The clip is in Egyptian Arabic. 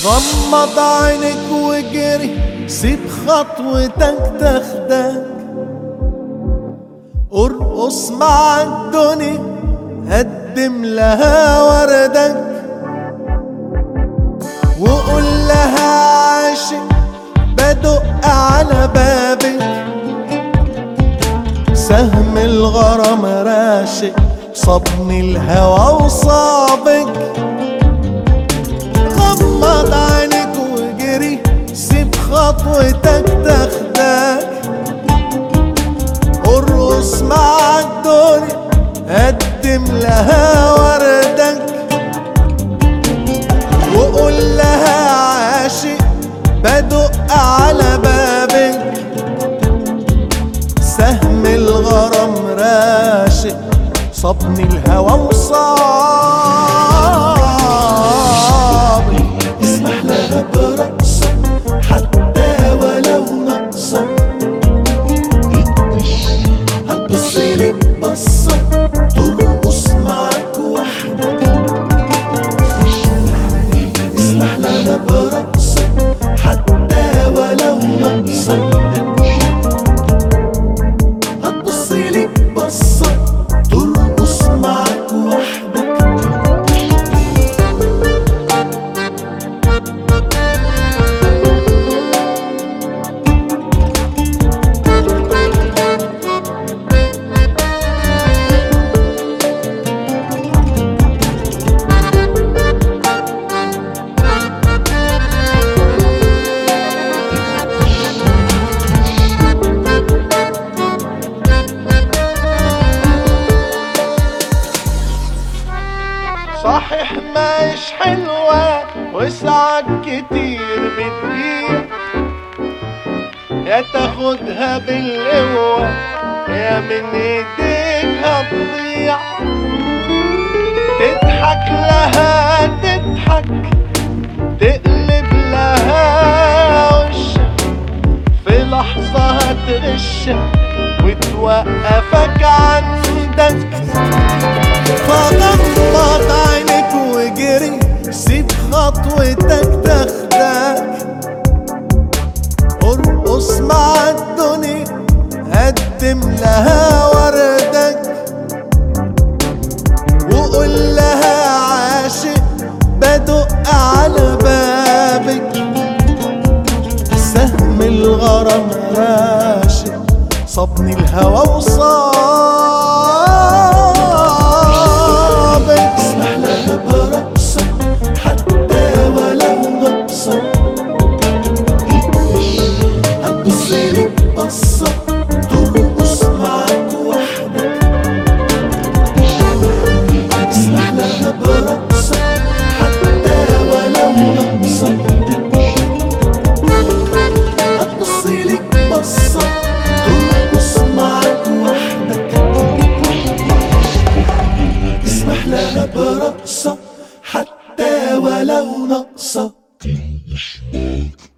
غمض عينك وجري سيب خطوتك تاخدك ارقص مع الدنيا قدم لها وردك وقول لها عاشق بدق على بابك سهم الغرام راشق صبني الهوى وصابك غمض عينك وجري سيب خطوتك تاخدك ارقص مع الدنيا قدم لها وردك وقول لها عاشق بدق على بابك سهم الغرام راشق صبني الهوى وصابي اسمح لها برقصة حتى ولو نقصة هتبصيلي بصة ترقص معاك وحدك اسمح لها برقصة حتى ولو نقصة هتبصيلي بصة ترقص معاك وحدك صحيح مش حلوة وسعك كتير بتضيع يا تاخدها بالقوة يا من ايديك هتضيع تضحك لها تضحك تقلب لها وشك في لحظة هتغشك وتوقفك عندك فغمض عينك وجري سيب خطوتك تاخدك ارقص مع الدنيا قدم لها وردك وقول لها عاشق بدق على بابك سهم الغرام راشق صبني الهوى وصابك اسمح لها برقصة حتى ولو نقصة هتبصيلي بصة ترقص معاك وحدك اسمح لها برقصة حتى ولو نقصة هتبصيلي بصة ترقص معاك وحدك اسمح لها برقصة حتى ولو نقصة